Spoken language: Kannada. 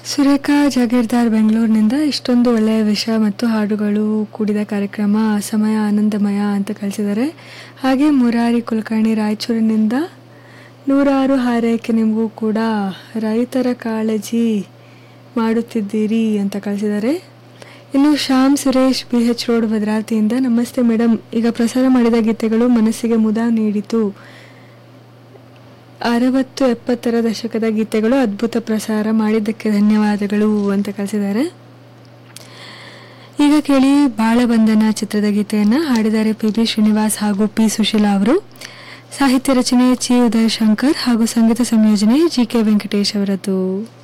ಸುರೇಖಾ ಜಾಗೀರ್ದಾರ್ ಬೆಂಗಳೂರಿನಿಂದ ಇಷ್ಟೊಂದು ಒಳ್ಳೆಯ ವಿಷಯ ಮತ್ತು ಹಾಡುಗಳು ಕೂಡಿದ ಕಾರ್ಯಕ್ರಮ ಸಮಯ ಆನಂದಮಯ ಅಂತ ಕಳಿಸಿದ್ದಾರೆ ಹಾಗೆ ಮುರಾರಿ ಕುಲಕರ್ಣಿ ರಾಯಚೂರಿನಿಂದ ನೂರಾರು ಹಾರೈಕೆ ನಿಮಗೂ ಕೂಡ ರೈತರ ಕಾಳಜಿ ಮಾಡುತ್ತಿದ್ದೀರಿ ಅಂತ ಕಳಿಸಿದ್ದಾರೆ ಇನ್ನು Shyam Suresh B H road ಭದ್ರಾವತಿಯಿಂದ ನಮಸ್ತೆ ಮೇಡಮ್ ಈಗ ಪ್ರಸಾರ ಮಾಡಿದ ಗೀತೆಗಳು ಮನಸ್ಸಿಗೆ ಮುದ ನೀಡಿತು ಅರವತ್ತು ಎಪ್ಪತ್ತರ ದಶಕದ ಗೀತೆಗಳು ಅದ್ಭುತ ಪ್ರಸಾರ ಮಾಡಿದ್ದಕ್ಕೆ ಧನ್ಯವಾದಗಳು ಅಂತ ಕಳಿಸಿದ್ದಾರೆ ಈಗ ಕೇಳಿ ಬಾಳಬಂಧನ ಚಿತ್ರದ ಗೀತೆಯನ್ನು ಹಾಡಿದ್ದಾರೆ ಪಿ ಬಿ ಶ್ರೀನಿವಾಸ್ ಹಾಗೂ ಪಿ ಸುಶೀಲಾ ಅವರು ಸಾಹಿತ್ಯ ರಚನೆ ಚಿ ಉದಯಶಂಕರ್ ಹಾಗೂ ಸಂಗೀತ ಸಂಯೋಜನೆ ಜಿ ಕೆ ವೆಂಕಟೇಶ್ ಅವರದ್ದು